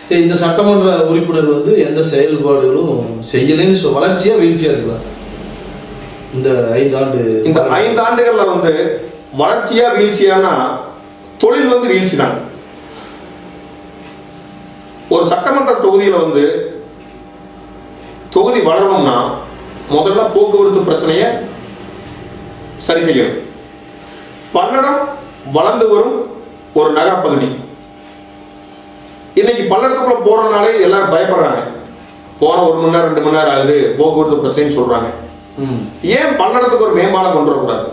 சரி இந்த சட்டமன்ற உறுப்பினர் வந்து எந்த செயல்பாடுகளும் செய்யலைன்னு சொல் வளர்ச்சியா வீழ்ச்சியா இருக்கலாம் இந்த ஐந்து ஆண்டு இந்த ஐந்து ஆண்டுகள்ல வந்து வளர்ச்சியா வீழ்ச்சியானா தொழில் வந்து வீழ்ச்சி தான் ஒரு சட்டமன்ற தொகுதியில வந்து தொகுதி வளரணும்னா முதல்ல போக்குவரத்து பிரச்சனையை சரி செய்யணும் பல்லடம் வளர்ந்து வரும் ஒரு நகரப்பகுதி இன்னைக்கு பல்லடத்துக்குள்ள போறதுனாலே எல்லாரும் பயப்படுறாங்க போன ஒரு மணி நேரம் ரெண்டு மணி நேரம் ஆகுது போக்குவரத்து பிரச்சனைன்னு சொல்றாங்க ம் ஏன் பல்லடத்துக்கு ஒரு மேம்பாலம் கொண்டு வரக்கூடாது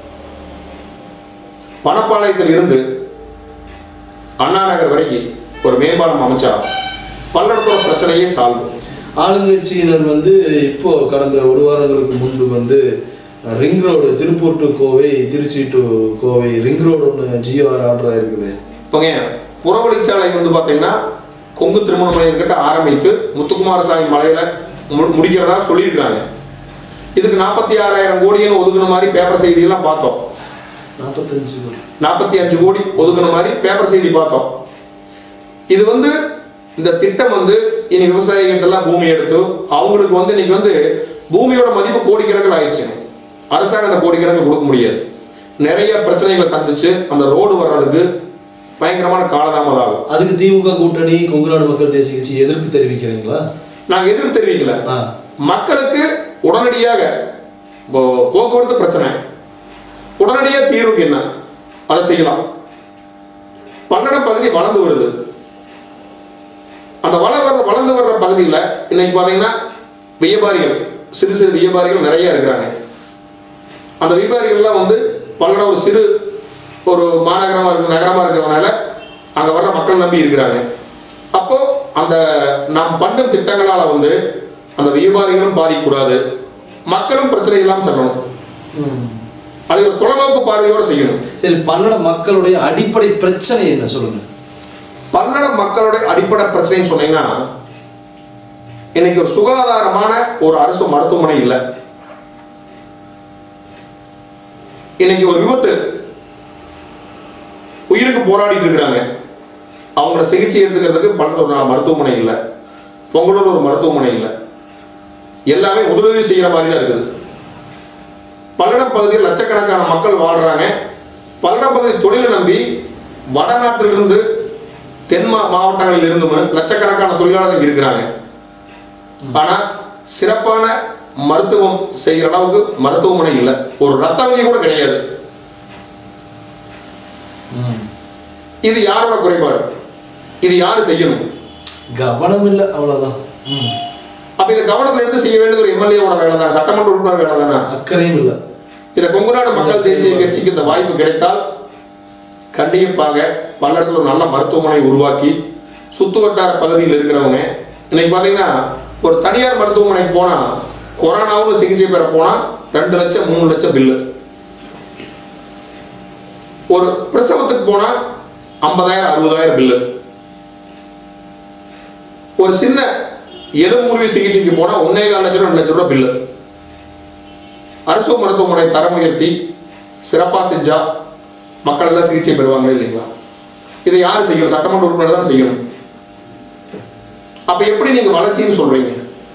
பணப்பாளையத்தில் இருந்து அண்ணா நகர் வரைக்கும் ஒரு மேம்பாலம் அமைச்சா பல்லடத்தோட பிரச்சனையே சால்வ் ஆளுங்கட்சியினர் வந்து இப்போ கடந்த ஒரு வாரங்களுக்கு முன்பு வந்து ring road Tiruppur to Kovai Trichy to Kovai ring road ஒன்று ஜியோஆர் ஆர்டர் இருக்குது இப்போங்க புறவழிச்சாலை வந்து பார்த்தீங்கன்னா கொங்கு திருமணமலையம் கிட்ட ஆரம்பித்து முத்துக்குமாரசாமி மலையில மு- முடிக்கிறதா சொல்லியிருக்காங்க இதுக்கு நாற்பத்தி ஆறாயிரம் கோடின்னு ஒதுக்குன மாதிரி பேப்பர் செய்தியெல்லாம் பார்த்தோம் நாற்பத்தஞ்சு நாற்பத்தி அஞ்சு கோடி ஒதுக்குன மாதிரி பேப்பர் செய்தி பார்த்தோம் இது வந்து இந்த திட்டம் வந்து இனி விவசாயிகிட்ட எல்லாம் பூமி எடுத்து அவங்களுக்கு வந்து இன்னைக்கு வந்து பூமியோட மதிப்பு கோடிக்கணக்கில் ஆயிடுச்சு அரசாங்கம் அந்த கோடிக்கணக்கில் கொடுக்க முடியாது நிறைய பிரச்சனைகளை சந்திச்சு அந்த ரோடு வர்றதுக்கு பயங்கரமான காலதாமதம் ஆகும் அதுக்கு திமுக கூட்டணி கொங்குநாடு மக்கள் தேசிய கட்சி எதிர்ப்பு தெரிவிக்கிறீங்களா நாங்க எதிர்ப்பு தெரிவிக்கல ஆ மக்களுக்கு உடனடியாக இப்போ போக்குவரத்து பிரச்சனை உடனடியாக தீர்வுக்கு என்ன அதை செய்யலாம் பல்லடம் பகுதி வளர்ந்து வருது அந்த வள வர வளர்ந்து வர்ற பகுதியில் இன்னைக்கு பார்த்தீங்கன்னா வியாபாரிகள் சிறு சிறு வியாபாரிகள் நிறைய இருக்கிறாங்க அந்த வியாபாரிகள்லாம் வந்து பல்லடம் ஒரு சிறு ஒரு மாநகரமாக இருக்கிற நகரமாக இருக்கிறதுனால அங்கே வர்ற மக்கள் நம்பி இருக்கிறாங்க அப்போ அந்த நாம் பண்ணும் திட்டங்களால் வந்து அந்த வியாபாரிகளும் பாதிக்கக்கூடாது மக்களும் பிரச்சனை இல்லாமல் செல்லணும் ம். அதை ஒரு தொலைநோக்கு பார்வையோடு செய்யணும் சரி பல்லட மக்களுடைய அடிப்படை பிரச்சனை என்ன சொல்லுங்க பல்லட மக்களுடைய அடிப்படை பிரச்சனைன்னு சொன்னீங்கன்னா இன்னைக்கு ஒரு சுகாதாரமான ஒரு அரசு மருத்துவமனை இல்லை இன்னைக்கு ஒரு விபத்து உயிருக்கு போராடிட்டு இருக்கிறாங்க அவங்களோட சிகிச்சை எடுத்துக்கிறதுக்கு பல்லடம் ஒரு மருத்துவமனை இல்லை பொங்கலூர் ஒரு மருத்துவமனை இல்லை எல்லாமே முதலுதவி செய்யற மாதிரி தான் இருக்குது பல்லடம் பகுதியில் லட்சக்கணக்கான மக்கள் வாழ்றாங்க பல்லடம் பகுதி தொழிலை நம்பி வடநாட்டிலிருந்து தென் மா மாவட்டங்களில் இருந்தும் லட்சக்கணக்கான தொழிலாளர்கள் இருக்கிறாங்க ஆனா சிறப்பான மருத்துவம் செய்கிற அளவுக்கு மருத்துவமனை இல்லை ஒரு ரத்த வங்கி கூட கிடையாது இது யாரோட குறைபாடு இது யாரு செய்யணும் கவனம் இல்லை அவ்வளவுதான் ம். அப்ப இதை கவனத்தில் எடுத்து செய்ய வேண்டியது ஒரு எம்எல்ஏவோட வேலை தானே சட்டமன்ற உறுப்பினர் வேலை தானே அக்கறையும் இல்லை இதை கொங்குநாடு மக்கள் தேசிய கட்சிக்கு இந்த வாய்ப்பு கிடைத்தால் கண்டிப்பாக பல்லடத்தில் ஒரு நல்ல மருத்துவமனை உருவாக்கி சுத்து வட்டார பகுதியில் இருக்கிறவங்க இன்னைக்கு பார்த்தீங்கன்னா ஒரு தனியார் மருத்துவமனைக்கு போனால் கொரோனாவும் சிகிச்சை பெற போனால் ரெண்டு லட்சம் மூணு லட்சம் பில்லு ஒரு பிரசவத்துக்கு போனால் ஐம்பதாயிரம் அறுபதாயிரம் பில்லு ஒரு சின்ன எலும்புருவி சிகிச்சைக்கு போனால் ஒன்னே கால் லட்சம் ரெண்டு லட்சம் ரூபாய் பில்லு அரசு மருத்துவமனை தரம் உயர்த்தி சிறப்பாக செஞ்சா மக்கள் எல்லாம் சிகிச்சை பெறுவாங்க இல்லைங்களா இதை யார் செய்யணும் சட்டமன்ற உறுப்பினர் தான் செய்யணும் அப்ப எப்படி நீங்க வளர்ச்சின்னு சொல்றீங்க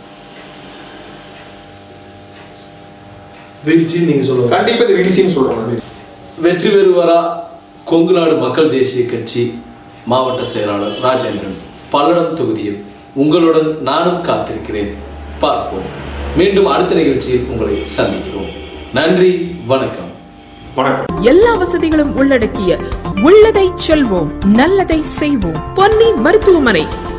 வீழ்ச்சின்னு நீங்க சொல்லுங்க கண்டிப்பா இது வீழ்ச்சின்னு சொல்றேன் வெற்றி பெறுவாரா கொங்குநாடு மக்கள் தேசிய கட்சி மாவட்ட செயலாளர் ராஜேந்திரன் பல்லடம் தொகுதியில் உங்களுடன் நானும் காத்திருக்கிறேன் பார்ப்போம் மீண்டும் அடுத்த நிகழ்ச்சியில் உங்களை சந்திக்கிறோம் நன்றி வணக்கம் வணக்கம் எல்லா வசதிகளும் உள்ளடக்கிய உள்ளதை செல்வோம் நல்லதை செய்வோம் பொன்னி மருத்துவமனை